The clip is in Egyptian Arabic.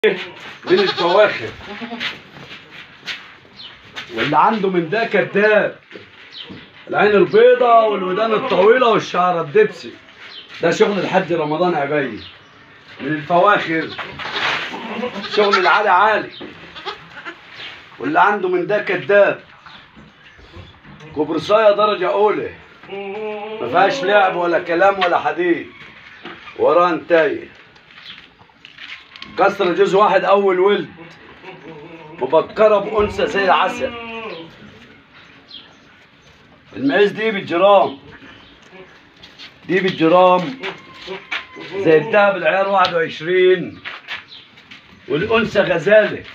من الفواخر واللي عنده من ده كداب العين البيضة والودان الطويلة والشعر الدبسي ده شغل الحج رمضان عباية من الفواخر شغل العالي عالي واللي عنده من ده كداب كوبرصاية درجة أولى ما فيهاش لعب ولا كلام ولا حديث وراها انتايه كسر جزء واحد أول ولد مبكرة بأنثى زي العسل المعيز دي بالجرام دي بالجرام زي الدهب العيار 21 والأنثى غزالة